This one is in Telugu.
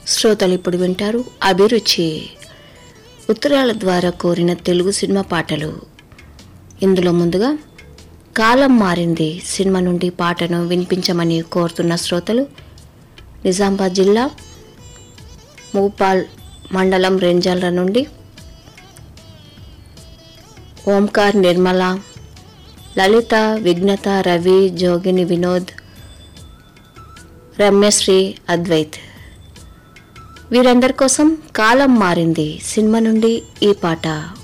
శ్రోతలు ఇప్పుడు వింటారు అభిరుచి ఉత్తరాల ద్వారా కోరిన తెలుగు సినిమా పాటలు ఇందులో ముందుగా కాలం మారింది సినిమా నుండి పాటను వినిపించమని కోరుతున్న శ్రోతలు నిజామాబాద్ జిల్లా మూపాల్ మండలం రెంజాల నుండి ఓంకార్ నిర్మల లలిత విఘ్నత రవి జోగిని వినోద్ రమ్యశ్రీ అద్వైత్ వీరందరి కోసం కాలం మారింది సినిమా నుండి ఈ పాట